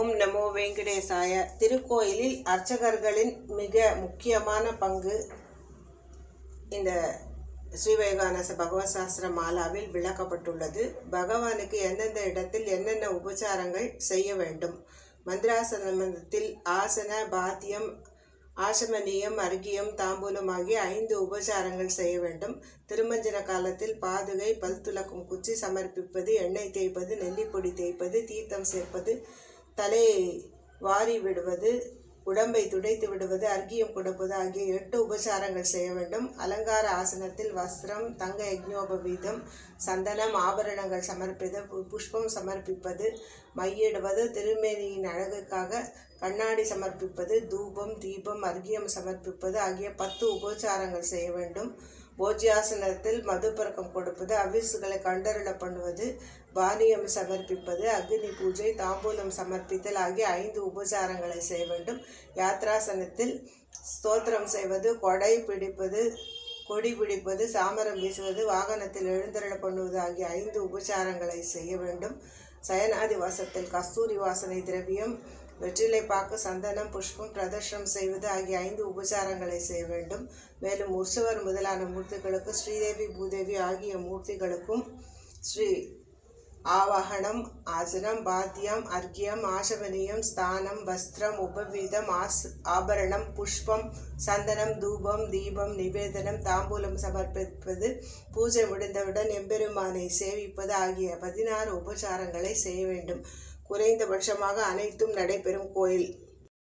ஓம் நமோ வெங்கடேசாய திருக்கோயிலில் அர்ச்சகர்களின் மிக முக்கியமான பங்கு இந்த ஸ்ரீவைகானச பகவத் சாஸ்திர மாலாவில் விளக்கப்பட்டுள்ளது பகவானுக்கு எந்தெந்த இடத்தில் என்னென்ன உபச்சாரங்கள் செய்ய வேண்டும் மந்திராசனத்தில் ஆசன பாத்தியம் ஆசமனியம் அர்க்கியம் தாம்பூலம் ஆகிய ஐந்து உபச்சாரங்கள் செய்ய வேண்டும் திருமஞ்சன காலத்தில் பாதுகை பல் துலக்கும் குச்சி சமர்ப்பிப்பது எண்ணெய் தேய்ப்பது நெல்லிப்பொடி தேய்ப்பது தீர்த்தம் சேர்ப்பது தலை வாரி விடுவது உடம்பை துடைத்து விடுவது அர்க்கியம் கொடுப்பது ஆகிய எட்டு உபச்சாரங்கள் செய்ய வேண்டும் அலங்கார ஆசனத்தில் வஸ்திரம் தங்க யஜ்ஞோபவீதம் சந்தனம் ஆபரணங்கள் சமர்ப்பிது பு- புஷ்பம் சமர்ப்பிப்பது மையிடுவது திருமேனியின் அழகுக்காக கண்ணாடி சமர்ப்பிப்பது தூபம் தீபம் அர்க்கியம் சமர்ப்பிப்பது ஆகிய பத்து உபச்சாரங்கள் செய்ய வேண்டும் போஜ்யாசனத்தில் மதுப்பறக்கம் கொடுப்பது அவிசுகளை கண்டருள பண்ணுவது பானியம் சமர்ப்பிப்பது அக்னி பூஜை தாம்பூலம் சமர்ப்பித்தல் ஆகிய ஐந்து உபச்சாரங்களை செய்ய வேண்டும் யாத்ராசனத்தில் ஸ்தோத்திரம் செய்வது கொடை பிடிப்பது கொடி பிடிப்பது சாமரம் வீசுவது வாகனத்தில் எழுந்தருள பண்ணுவது ஆகிய ஐந்து உபச்சாரங்களை செய்ய வேண்டும் சயனாதி வாசத்தில் கஸ்தூரி வாசனை திரவியம் வெற்றிலை பாக்கு சந்தனம் புஷ்பம் பிரதர்ஷனம் செய்வது ஆகிய ஐந்து உபச்சாரங்களை செய்ய வேண்டும் மேலும் உற்சவர் முதலான மூர்த்திகளுக்கு ஸ்ரீதேவி பூதேவி ஆகிய மூர்த்திகளுக்கும் ஸ்ரீ ஆவாகனம் ஆசனம் பாத்தியம் அர்க்கியம் ஆசமனியம் ஸ்தானம் வஸ்திரம் உபவீதம் ஆஸ் ஆபரணம் புஷ்பம் சந்தனம் தூபம் தீபம் நிவேதனம் தாம்பூலம் சமர்ப்பிப்பது பூஜை முடிந்தவுடன் எம்பெருமானை சேவிப்பது ஆகிய பதினாறு உபச்சாரங்களை செய்ய வேண்டும் குறைந்தபட்சமாக அனைத்தும் நடைபெறும் கோயில்